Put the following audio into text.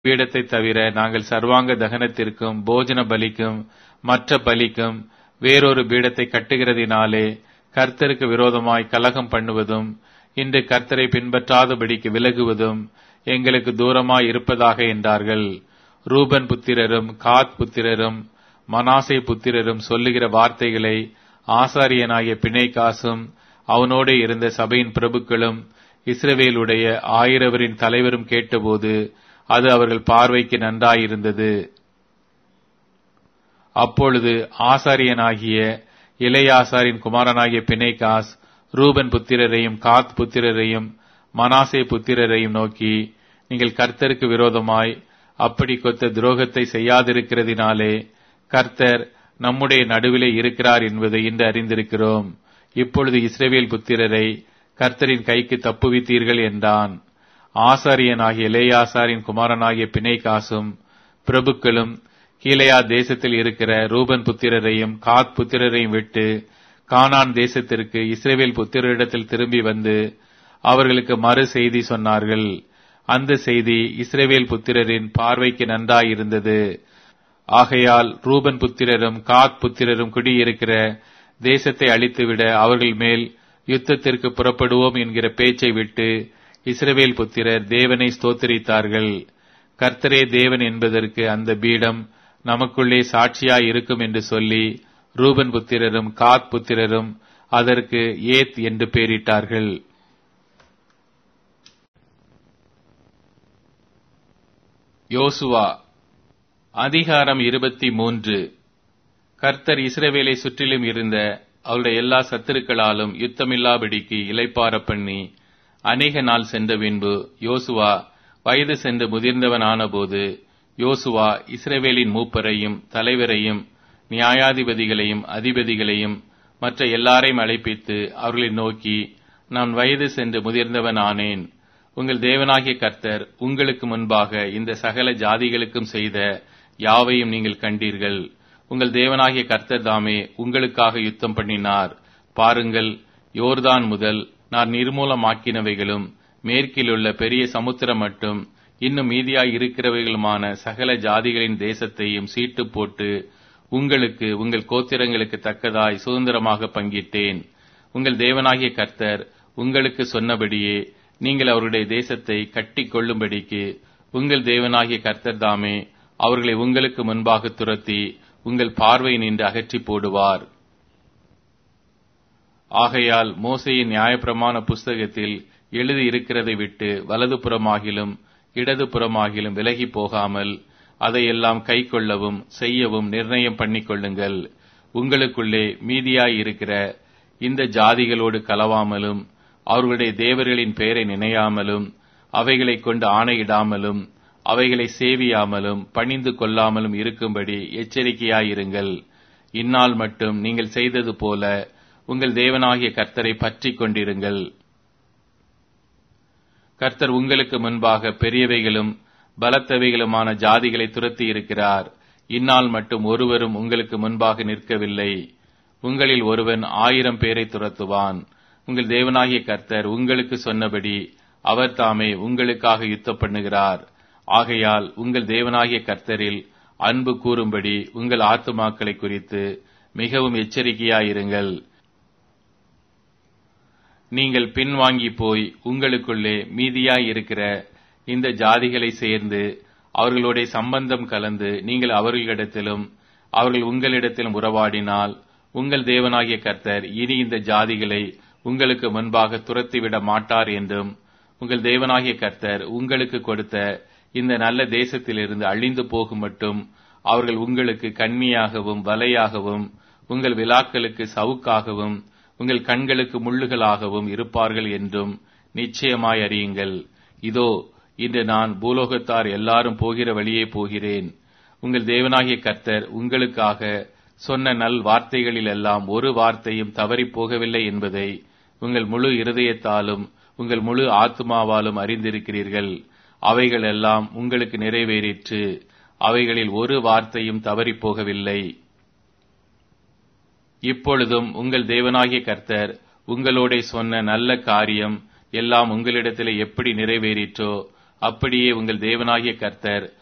பீடத்தை தவிர நாங்கள் சர்வாங்க தகனத்திற்கும் போஜன பலிக்கும் மற்ற பலிக்கும் வேறொரு பீடத்தை கட்டுகிறதினாலே கர்த்தருக்கு விரோதமாய் கலகம் பண்ணுவதும் இன்று கர்த்தரை பின்பற்றாதபடிக்கு விலகுவதும் எங்களுக்கு தூரமாய் இருப்பதாக என்றார்கள் ரூபன் புத்திரரும் காத் புத்திரரும் மனாசே புத்திரரும் சொல்லுகிற வார்த்தைகளை ஆசாரியனாகிய பிணைக்காசும் அவனோடே இருந்த சபையின் பிரபுக்களும் இஸ்ரவேலுடைய ஆயிரவரின் தலைவரும் கேட்டபோது அது அவர்கள் பார்வைக்கு நன்றாயிருந்தது அப்பொழுது ஆசாரியனாகிய இளையாசாரின் குமாரனாகிய பிணைகாஸ் ரூபன் புத்திரரையும் காத் புத்திரரையும் மனாசே புத்திரரையும் நோக்கி நீங்கள் கர்த்தருக்கு விரோதமாய் அப்படி கொத்த துரோகத்தை செய்யாதிருக்கிறதினாலே கர்த்தர் நம்முடைய நடுவிலே இருக்கிறார் என்பதை இன்று அறிந்திருக்கிறோம் இப்பொழுது இஸ்ரேவேல் புத்திரரை கர்த்தரின் கைக்கு தப்புவித்தீர்கள் என்றான் ஆசாரியனாகிய இளையாசாரின் குமாரனாகிய பிணைகாசும் பிரபுக்களும் கீழையா தேசத்தில் இருக்கிற ரூபன் புத்திரரையும் காத் புத்திரரையும் விட்டு கானான் தேசத்திற்கு இஸ்ரேவேல் புத்திரரிடத்தில் திரும்பி வந்து அவர்களுக்கு மறு செய்தி சொன்னார்கள் அந்த செய்தி இஸ்ரேவேல் புத்திரரின் பார்வைக்கு நன்றாயிருந்தது ஆகையால் ரூபன் புத்திரரும் காத் புத்திரரும் குடியிருக்கிற தேசத்தை அழித்துவிட அவர்கள் மேல் யுத்தத்திற்கு புறப்படுவோம் என்கிற பேச்சை விட்டு இஸ்ரவேல் புத்திரர் தேவனை ஸ்தோத்தரித்தார்கள் கர்த்தரே தேவன் என்பதற்கு அந்த பீடம் நமக்குள்ளே சாட்சியாய் இருக்கும் என்று சொல்லி ரூபன் புத்திரரும் காத் புத்திரரும் அதற்கு ஏத் என்று பெயரிட்டார்கள் யோசுவா அதிகாரம் இருபத்தி மூன்று கர்த்தர் இஸ்ரவேலை சுற்றிலும் இருந்த அவருடைய எல்லா சத்துருக்களாலும் யுத்தமில்லாபடிக்கு இலைப்பார பண்ணி அநேக நாள் சென்ற பின்பு யோசுவா வயது சென்று முதிர்ந்தவன் ஆனபோது யோசுவா இஸ்ரவேலின் மூப்பரையும் தலைவரையும் நியாயாதிபதிகளையும் அதிபதிகளையும் மற்ற எல்லாரையும் அழைப்பித்து அவர்களை நோக்கி நான் வயது சென்று முதிர்ந்தவன் ஆனேன் உங்கள் தேவனாகிய கர்த்தர் உங்களுக்கு முன்பாக இந்த சகல ஜாதிகளுக்கும் செய்த யாவையும் நீங்கள் கண்டீர்கள் உங்கள் தேவனாகிய கர்த்தர் தாமே உங்களுக்காக யுத்தம் பண்ணினார் பாருங்கள் யோர்தான் முதல் நான் நிர்மூலமாக்கினவைகளும் மேற்கிலுள்ள பெரிய சமுத்திரம் மட்டும் இன்னும் மீதியாய் இருக்கிறவைகளுமான சகல ஜாதிகளின் தேசத்தையும் சீட்டு போட்டு உங்களுக்கு உங்கள் கோத்திரங்களுக்கு தக்கதாய் சுதந்திரமாக பங்கிட்டேன் உங்கள் தேவனாகிய கர்த்தர் உங்களுக்கு சொன்னபடியே நீங்கள் அவருடைய தேசத்தை கட்டி கொள்ளும்படிக்கு உங்கள் தேவனாகிய கர்த்தர் தாமே அவர்களை உங்களுக்கு முன்பாக துரத்தி உங்கள் பார்வை நின்று அகற்றி போடுவார் ஆகையால் மோசையின் நியாயப்பிரமாண புஸ்தகத்தில் எழுதி இருக்கிறதை விட்டு வலது புறமாகிலும் இடது புறமாகிலும் விலகி போகாமல் அதையெல்லாம் கை கொள்ளவும் செய்யவும் நிர்ணயம் பண்ணிக்கொள்ளுங்கள் உங்களுக்குள்ளே மீதியாய் இருக்கிற இந்த ஜாதிகளோடு கலவாமலும் அவர்களுடைய தேவர்களின் பெயரை நினையாமலும் அவைகளை கொண்டு ஆணையிடாமலும் அவைகளை சேவியாமலும் பணிந்து கொள்ளாமலும் இருக்கும்படி எச்சரிக்கையாயிருங்கள் இந்நாள் மட்டும் நீங்கள் செய்தது போல உங்கள் தேவனாகிய கர்த்தரை பற்றிக் கொண்டிருங்கள் கர்த்தர் உங்களுக்கு முன்பாக பெரியவைகளும் பலத்தவைகளுமான ஜாதிகளை துரத்தி இருக்கிறார் இந்நாள் மட்டும் ஒருவரும் உங்களுக்கு முன்பாக நிற்கவில்லை உங்களில் ஒருவன் ஆயிரம் பேரை துரத்துவான் உங்கள் தேவனாகிய கர்த்தர் உங்களுக்கு சொன்னபடி அவர் தாமே உங்களுக்காக யுத்தம் பண்ணுகிறார் ஆகையால் உங்கள் தேவனாகிய கர்த்தரில் அன்பு கூறும்படி உங்கள் ஆத்துமாக்களை குறித்து மிகவும் எச்சரிக்கையாயிருங்கள் நீங்கள் பின்வாங்கி போய் உங்களுக்குள்ளே மீதியாய் இருக்கிற இந்த ஜாதிகளை சேர்ந்து அவர்களுடைய சம்பந்தம் கலந்து நீங்கள் அவர்களிடத்திலும் அவர்கள் உங்களிடத்திலும் உறவாடினால் உங்கள் தேவனாகிய கர்த்தர் இனி இந்த ஜாதிகளை உங்களுக்கு முன்பாக துரத்திவிட மாட்டார் என்றும் உங்கள் தேவனாகிய கர்த்தர் உங்களுக்கு கொடுத்த இந்த நல்ல தேசத்திலிருந்து அழிந்து போகும் மட்டும் அவர்கள் உங்களுக்கு கண்ணியாகவும் வலையாகவும் உங்கள் விழாக்களுக்கு சவுக்காகவும் உங்கள் கண்களுக்கு முள்ளுகளாகவும் இருப்பார்கள் என்றும் நிச்சயமாய் அறியுங்கள் இதோ இன்று நான் பூலோகத்தார் எல்லாரும் போகிற வழியே போகிறேன் உங்கள் தேவனாகிய கர்த்தர் உங்களுக்காக சொன்ன நல் வார்த்தைகளிலெல்லாம் ஒரு வார்த்தையும் தவறிப் போகவில்லை என்பதை உங்கள் முழு இருதயத்தாலும் உங்கள் முழு ஆத்மாவாலும் அறிந்திருக்கிறீர்கள் அவைகள் எல்லாம் உங்களுக்கு நிறைவேறிற்று அவைகளில் ஒரு வார்த்தையும் தவறிப் போகவில்லை இப்பொழுதும் உங்கள் தேவனாகிய கர்த்தர் உங்களோட சொன்ன நல்ல காரியம் எல்லாம் உங்களிடத்தில் எப்படி நிறைவேறிற்றோ அப்படியே உங்கள் தேவனாகிய கர்த்தர்